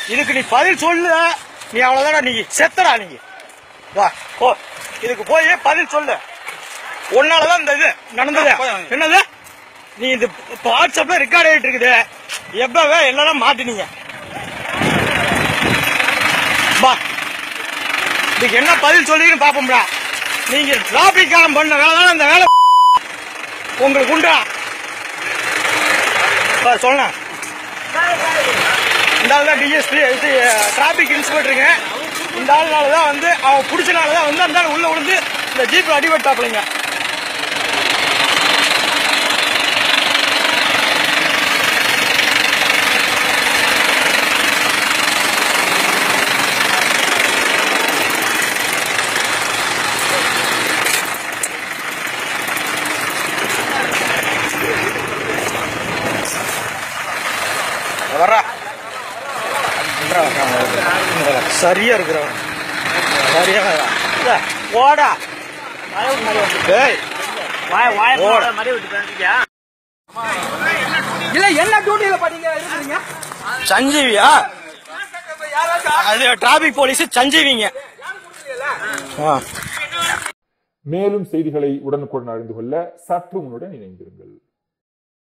இதுக்கு நீ பதில் சொல்லு நீ அவ்வளவுதாடா நீ செத்தடா நீ வா போ இதுக்கு போய் பதில் சொல்லு உன்னாலதான் இந்த இது நடந்தது என்னது நீ இது இப்ப வாட்ஸ்அப்ல ரெக்கார்ட் ஆயிட்டு இருக்குது எப்பவே எல்லாரும் மாட்டினீங்க வா இதுக்கு என்ன பதில் சொல்றீங்கன்னு பாப்போம்டா நீங்க டிராபிக் காலம் பண்ண வேலை அந்த வேலை உங்களுக்கு உண்டா வா, சொல்லேன் இந்த ஆள் தான் டிஎஸ்பி இது டிராபிக் இன்ஸ்பெக்டருங்க இந்த ஆள்னால தான் வந்து அவன் பிடிச்சனால தான் வந்து அந்த ஆள் உள்ள விழுந்து இந்த ஜீப் அடிபட்டாப்லைங்க வர்றா சரியா இருக்கிறவன் சரியா இல்ல, ஓடா ஏய், வாய் வாய் ஓட. மடி விட்டு பேசிட்டியா இல்ல என்ன டியூட்டியில பாத்தீங்க இருக்கிறீங்க சஞ்சீவியா அது டிராபிக் போலீஸ் சஞ்சீவிங்க ஆ மேலும் செய்திகளை உடனுக்குடன் அறிந்து கொள்ள சற்று முன்னுடன் இணைந்திருங்கள்